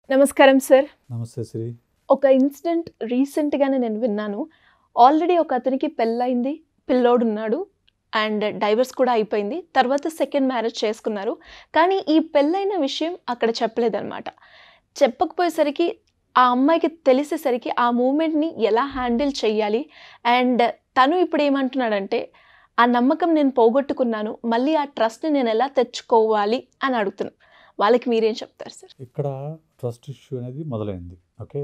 నమస్కారం సార్ నమస్తే శ్రీ ఒక ఇన్సిడెంట్ రీసెంట్గానే నేను విన్నాను ఆల్రెడీ ఒక అతనికి పెళ్ళయింది పిల్లోడు ఉన్నాడు అండ్ డైవర్స్ కూడా అయిపోయింది తర్వాత సెకండ్ మ్యారేజ్ చేసుకున్నారు కానీ ఈ పెళ్ళైన విషయం అక్కడ చెప్పలేదన్నమాట చెప్పకపోయేసరికి ఆ అమ్మాయికి తెలిసేసరికి ఆ మూమెంట్ని ఎలా హ్యాండిల్ చేయాలి అండ్ తను ఇప్పుడు ఏమంటున్నాడంటే ఆ నమ్మకం నేను పోగొట్టుకున్నాను మళ్ళీ ఆ ట్రస్ట్ని నేను ఎలా తెచ్చుకోవాలి అని అడుగుతున్నాను వాళ్ళకి మీరేం చెప్తారు సార్ ఇక్కడ ట్రస్ట్ ఇష్యూ అనేది మొదలైంది ఓకే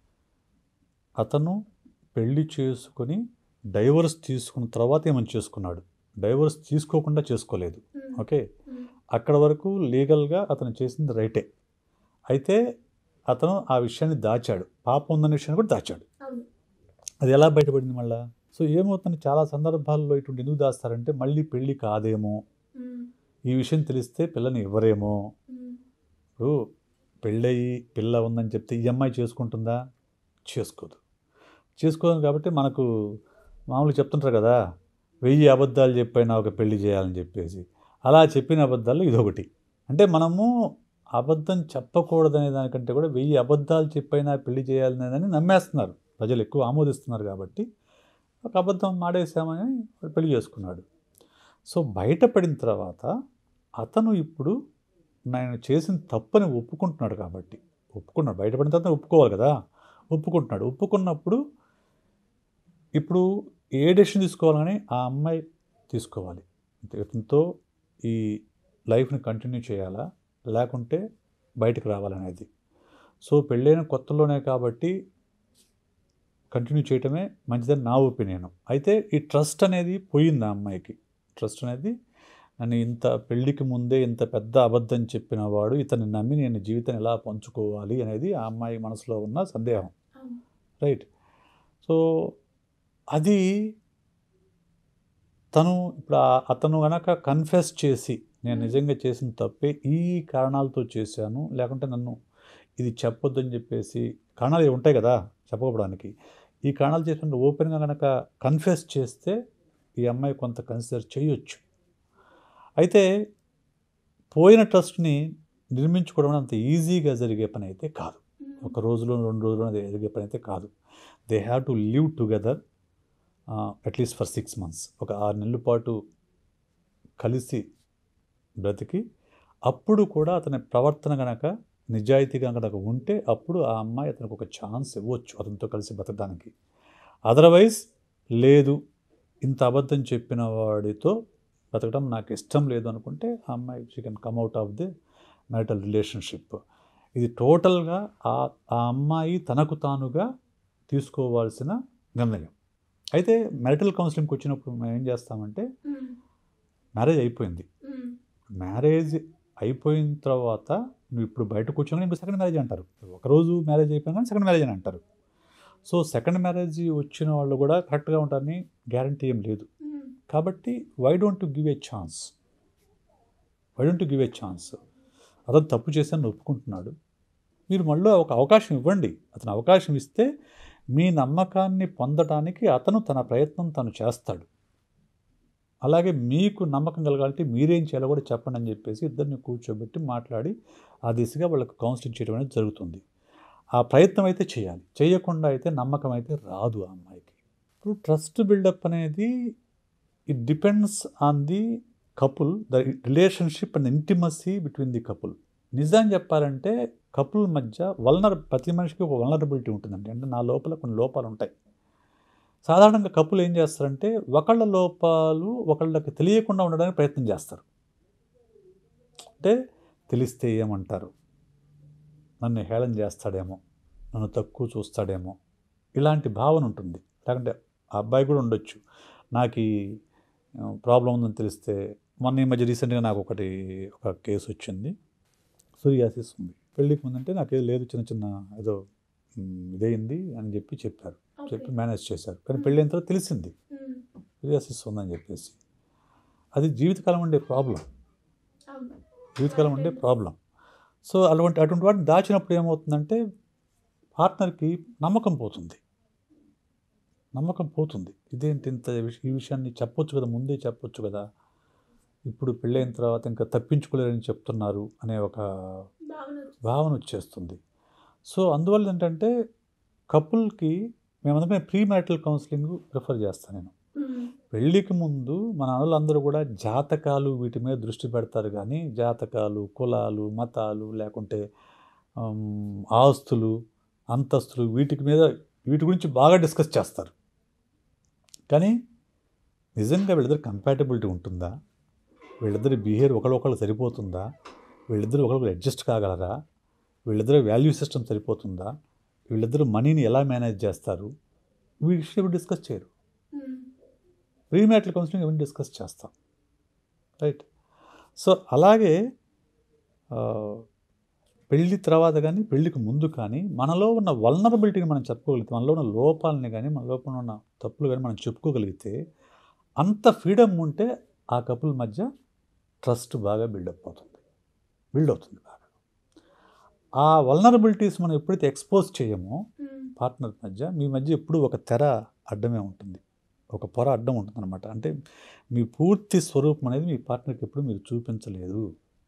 అతను పెళ్లి చేసుకొని డైవర్స్ తీసుకున్న తర్వాత ఏమని చేసుకున్నాడు డైవర్స్ తీసుకోకుండా చేసుకోలేదు ఓకే అక్కడ వరకు లీగల్గా అతను చేసింది రైటే అయితే అతను ఆ విషయాన్ని దాచాడు పాపం ఉందనే విషయాన్ని కూడా దాచాడు అది ఎలా బయటపడింది మళ్ళా సో ఏమవుతుంది చాలా సందర్భాల్లో ఇటువంటి ఎందుకు దాస్తారంటే మళ్ళీ పెళ్ళి కాదేమో ఈ విషయం తెలిస్తే పిల్లని ఇవ్వరేమో ఇప్పుడు పెళ్ళయి పిల్ల ఉందని చెప్తే ఈ అమ్మాయి చేసుకుంటుందా చేసుకోదు చేసుకోదు కాబట్టి మనకు మామూలుగా చెప్తుంటారు కదా వెయ్యి అబద్ధాలు చెప్పైనా ఒక పెళ్లి చేయాలని చెప్పేసి అలా చెప్పిన అబద్ధాలు ఇదొకటి అంటే మనము అబద్ధం చెప్పకూడదనే దానికంటే కూడా వెయ్యి అబద్ధాలు చెప్పైనా పెళ్లి చేయాలనేదని నమ్మేస్తున్నారు ప్రజలు ఎక్కువ ఆమోదిస్తున్నారు కాబట్టి ఒక అబద్ధం మాడేసామని వాడు పెళ్లి చేసుకున్నాడు సో బయటపడిన తర్వాత అతను ఇప్పుడు నేను చేసిన తప్పని ఒప్పుకుంటున్నాడు కాబట్టి ఒప్పుకున్నాడు బయటపడిన తర్వాత ఒప్పుకోవాలి కదా ఒప్పుకుంటున్నాడు ఒప్పుకున్నప్పుడు ఇప్పుడు ఏ డెసిషన్ తీసుకోవాలని ఆ అమ్మాయి తీసుకోవాలి ఇతనితో ఈ లైఫ్ని కంటిన్యూ చేయాలా లేకుంటే బయటకు రావాలనేది సో పెళ్ళైన కొత్తలోనే కాబట్టి కంటిన్యూ చేయటమే మంచిదని నా ఒపీనియన్ అయితే ఈ ట్రస్ట్ అనేది పోయింది ఆ అమ్మాయికి ట్రస్ట్ అనేది నన్ను ఇంత పెళ్ళికి ముందే ఇంత పెద్ద అబద్ధం చెప్పిన వాడు ఇతన్ని నమ్మి నేను జీవితాన్ని ఎలా పంచుకోవాలి అనేది ఆ అమ్మాయి మనసులో ఉన్న సందేహం రైట్ సో అది తను ఇప్పుడు ఆ- అతను గనక కన్ఫెస్ చేసి నేను నిజంగా చేసిన తప్పే ఈ కారణాలతో చేశాను లేకుంటే నన్ను ఇది చెప్పొద్దని చెప్పేసి కారణాలు ఇవి ఉంటాయి కదా చెప్పకపోవడానికి ఈ కారణాలు చేసిన ఓపెన్గా కనుక కన్ఫెస్ చేస్తే ఈ అమ్మాయి కొంత కన్సిడర్ చేయొచ్చు అయితే పోయిన ట్రస్ట్ని నిర్మించుకోవడం అంత ఈజీగా జరిగే పని అయితే కాదు ఒక రోజులో రెండు రోజుల్లో అది జరిగే పని అయితే కాదు they have to live together at least for six months ఒక ఆరు నెలల పాటు కలిసి బ్రతికి అప్పుడు కూడా అతని ప్రవర్తన గనక నిజాయితీగా కనుక ఉంటే అప్పుడు ఆ అమ్మాయి అతనికి ఒక ఛాన్స్ ఇవ్వచ్చు అతనితో కలిసి బతకడానికి అదర్వైజ్ లేదు ఇంత అబద్ధం చెప్పిన వాడితో బతకడం నాకు ఇష్టం లేదు అనుకుంటే ఆ అమ్మాయి she can come out of the marital relationship ఇది టోటల్గా ఆ ఆ అమ్మాయి తనకు తానుగా తీసుకోవాల్సిన నిర్ణయం అయితే మ్యారిటల్ కౌన్సిలింగ్కి వచ్చినప్పుడు మేము ఏం చేస్తామంటే మ్యారేజ్ అయిపోయింది మ్యారేజ్ అయిపోయిన తర్వాత నువ్వు ఇప్పుడు బయట కూర్చొని ఇంకో సెకండ్ మ్యారేజ్ అంటారు ఒకరోజు మ్యారేజ్ అయిపోయినా కానీ సెకండ్ మ్యారేజ్ అని అంటారు సో సెకండ్ మ్యారేజ్ వచ్చిన వాళ్ళు కూడా కరెక్ట్గా ఉంటారని గ్యారంటీ ఏం లేదు కాబట్టి why don't to give a chance why don't to give a chance అతను తప్పు చేశాను ఒప్పుకుంటున్నాడు మీరు మళ్ళీ ఒక అవకాశం ఇవ్వండి అతను అవకాశం ఇస్తే మీ నమ్మకాన్ని పొందడానికి అతను తన ప్రయత్నం తను చేస్తాడు అలాగే మీకు నమ్మకం కలగాలంటే మీరేం చేయాలో కూడా చెప్పండి అని చెప్పేసి ఇద్దరిని కూర్చోబెట్టి మాట్లాడి ఆ దిశగా వాళ్ళకు కౌన్సిలింగ్ చేయడం అనేది జరుగుతుంది ఆ ప్రయత్నం అయితే చేయాలి చేయకుండా అయితే నమ్మకం అయితే రాదు ఆ అమ్మాయికి ఇప్పుడు ట్రస్ట్ బిల్డప్ అనేది it depends on the couple the relationship and intimacy between the couple నిజం చెప్పాలంటే కపుల్ మధ్య వల్నర్ ప్రతి మనిషికి ఒక వల్నరబిలిటీ ఉంటుందండి అంటే నా లోపల కొన్ని లోపాలు ఉంటాయి సాధారణంగా కపుల్ ఏం చేస్తారంటే ఒకళ్ళ లోపాలు ఒకళ్ళకి తెలియకుండా ఉండడానికి ప్రయత్నం చేస్తారు అంటే తెలిస్తే ఏమంటారు నన్ను హేళన చేస్తాడేమో నన్ను తక్కువ చూస్తాడేమో ఇలాంటి భావన ఉంటుంది లేకుంటే ఆ అబ్బాయి కూడా ఉండొచ్చు నాకు ఈ ప్రాబ్లం ఉందని తెలిస్తే మొన్న ఈ మధ్య రీసెంట్గా నాకు ఒకటి ఒక కేసు వచ్చింది సూరియాసిస్ ఉంది పెళ్ళికి ముందంటే నాకు ఏదో లేదు చిన్న చిన్న ఏదో మ్, ఇదయింది అని చెప్పి చెప్పారు చెప్పి మేనేజ్ చేశారు కానీ పెళ్ళైన తర్వాత తెలిసింది సూరియాసిస్ ఉందని చెప్పేసి అది జీవితకాలం ఉండే ప్రాబ్లం జీవితకాలం ఉండే ప్రాబ్లం సో అటువంటి అటువంటి వాటిని దాచినప్పుడు ఏమవుతుందంటే పార్ట్నర్కి నమ్మకం పోతుంది నమ్మకం పోతుంది ఇదేంటి ఇంత విష- ఈ విషయాన్ని చెప్పొచ్చు కదా ముందే చెప్పొచ్చు కదా ఇప్పుడు పెళ్ళైన తర్వాత ఇంకా తప్పించుకోలేరని చెప్తున్నారు అనే ఒక భావన వచ్చేస్తుంది సో అందువల్ల ఏంటంటే కపుల్కి మేమందరం ప్రీ మ్యారిటల్ కౌన్సిలింగ్ ప్రిఫర్ చేస్తాను నేను పెళ్ళికి ముందు మన అందరూ కూడా జాతకాలు వీటి మీద దృష్టి పెడతారు కానీ జాతకాలు కులాలు మతాలు లేకుంటే ఆమ్, ఆస్తులు అంతస్తులు వీటికి మీద వీటి గురించి బాగా డిస్కస్ చేస్తారు కానీ నిజంగా వీళ్ళిద్దరు కంపాటబిలిటీ ఉంటుందా వీళ్ళిద్దరి బిహేవియర్ ఒకళ్ళొకళ్ళు సరిపోతుందా వీళ్ళిద్దరు ఒకరికొకరు అడ్జస్ట్ కాగలరా వీళ్ళిద్దరు వాల్యూ సిస్టమ్ సరిపోతుందా వీళ్ళిద్దరు మనీని ఎలా మేనేజ్ చేస్తారు వీటి విషయం డిస్కస్ చేయరు ప్రీ మ్యారిటల్ కౌన్సిలింగ్ ఇవన్నీ డిస్కస్ చేస్తాం రైట్ సో అలాగే ఆ, పెళ్లి తర్వాత కానీ పెళ్లికి ముందు కానీ మనలో ఉన్న వల్నరబిలిటీని మనం చెప్పుకోగలిగితే మనలో ఉన్న లోపాలని కానీ మన లోపల ఉన్న తప్పులు కానీ మనం చెప్పుకోగలిగితే అంత ఫ్రీడమ్ ఉంటే ఆ కపుల్ మధ్య ట్రస్ట్ బాగా బిల్డప్ అవుతుంది బిల్డ్ అవుతుంది బాగా ఆ వల్నరబిలిటీస్ మనం ఎప్పుడైతే ఎక్స్పోజ్ చేయమో పార్ట్నర్ మధ్య మీ మధ్య ఎప్పుడు ఒక తెర అడ్డమే ఉంటుంది ఒక పొర అడ్డం ఉంటుంది అనమాట అంటే మీ పూర్తి స్వరూపం అనేది మీ పార్ట్నర్కి ఎప్పుడు మీరు చూపించలేదు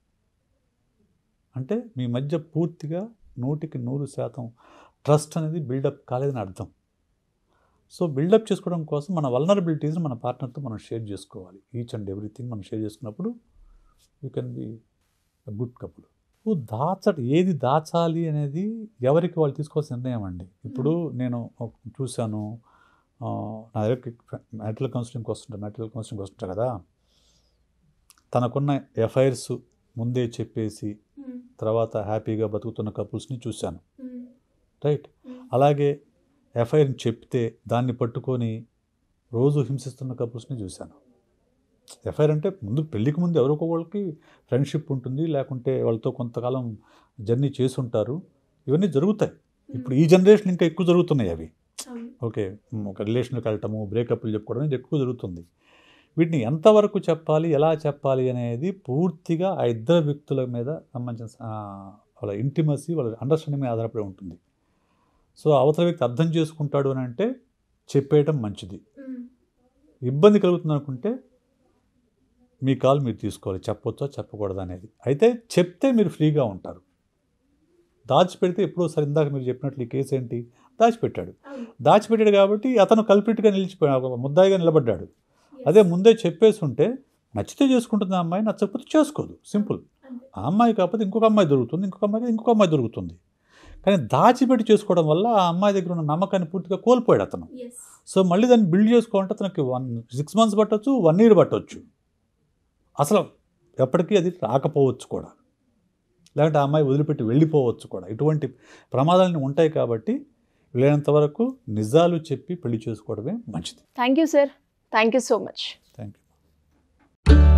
అంటే మీ మధ్య పూర్తిగా నూటికి నూరు శాతం ట్రస్ట్ అనేది బిల్డప్ కాలేదని అర్థం సో బిల్డప్ చేసుకోవడం కోసం మన వల్నరబిలిటీస్ని మన పార్ట్నర్తో మనం షేర్ చేసుకోవాలి ఈచ్ అండ్ ఎవ్రీథింగ్ మనం షేర్ చేసుకున్నప్పుడు you can be good couple దాచ ఏది దాచాలి అనేది ఎవరికి వాళ్ళు తీసుకోవాల్సిన నిర్ణయం అండి ఇప్పుడు నేను ఒక- చూశాను ఆ, నా దగ్గర మ్యాటల్ కౌన్సిలింగ్కి వస్తుంటా మ్యాటల్ కౌన్సిలింగ్కి వస్తుంటా కదా తనకున్న ఎఫ్ఐఆర్స్ ముందే చెప్పేసి తర్వాత హ్యాపీగా బతుకుతున్న కపుల్స్ని చూశాను రైట్ అలాగే ఎఫ్ఐఆర్ని చెప్తే దాన్ని పట్టుకొని రోజు హింసిస్తున్న కపుల్స్ని చూశాను ఎఫ్ఐఆర్ అంటే ముందు పెళ్ళికి ముందు ఎవరికో వాళ్ళకి ఫ్రెండ్షిప్ ఉంటుంది లేకుంటే వాళ్ళతో కొంతకాలం జర్నీ చేసి ఉంటారు ఇవన్నీ జరుగుతాయి ఇప్పుడు ఈ జనరేషన్ ఇంకా ఎక్కువ జరుగుతున్నాయి అవి ఓకే మ్, ఒక రిలేషన్కి వెళ్ళటము బ్రేకప్లు చెప్పుకోవడం ఇది ఎక్కువ జరుగుతుంది వీటిని ఎంతవరకు చెప్పాలి ఎలా చెప్పాలి అనేది పూర్తిగా ఆ ఇద్దరు వ్యక్తుల మీద సంబంధించిన ఆ, వాళ్ళ ఇంటిమసీ వాళ్ళ అండర్స్టాండింగ్ మీద ఆధారపడి ఉంటుంది సో అవతల వ్యక్తి అర్థం చేసుకుంటాడు అని అంటే చెప్పేయటం మంచిది ఇబ్బంది కలుగుతుంది అనుకుంటే మీ కాల్ మీరు తీసుకోవాలి చెప్పొచ్చా చెప్పకూడదు అనేది అయితే చెప్తే మీరు ఫ్రీగా ఉంటారు దాచిపెడితే ఎప్పుడో సరే ఇందాక మీరు చెప్పినట్లు ఈ కేసు ఏంటి దాచిపెట్టాడు దాచిపెట్టాడు కాబట్టి అతను కల్పిట్గా నిలిచిపోయాడు ఒక ముద్దాయిగా నిలబడ్డాడు అదే ముందే చెప్పేసి ఉంటే నచ్చితే చేసుకుంటుంది ఆ అమ్మాయి నచ్చకపోతే చేసుకోదు సింపుల్ ఆ అమ్మాయి కాకపోతే ఇంకొక అమ్మాయి దొరుకుతుంది ఇంకొక అమ్మాయి ఇంకొక అమ్మాయి దొరుకుతుంది కానీ దాచిపెట్టి చేసుకోవడం వల్ల ఆ అమ్మాయి దగ్గర ఉన్న నమ్మకాన్ని పూర్తిగా కోల్పోయాడు అతను సో మళ్ళీ దాన్ని బిల్డ్ చేసుకోవాలంటే అతనికి వన్ సిక్స్ మంత్స్ పట్టొచ్చు వన్ ఇయర్ పట్టొచ్చు అసలు ఎప్పటికీ అది రాకపోవచ్చు కూడా లేదంటే ఆ అమ్మాయి వదిలిపెట్టి వెళ్ళిపోవచ్చు కూడా ఇటువంటి ప్రమాదాలన్నీ ఉంటాయి కాబట్టి వీలైనంత వరకు నిజాలు చెప్పి పెళ్లి చేసుకోవడమే మంచిది thank you sir thank you so much thank you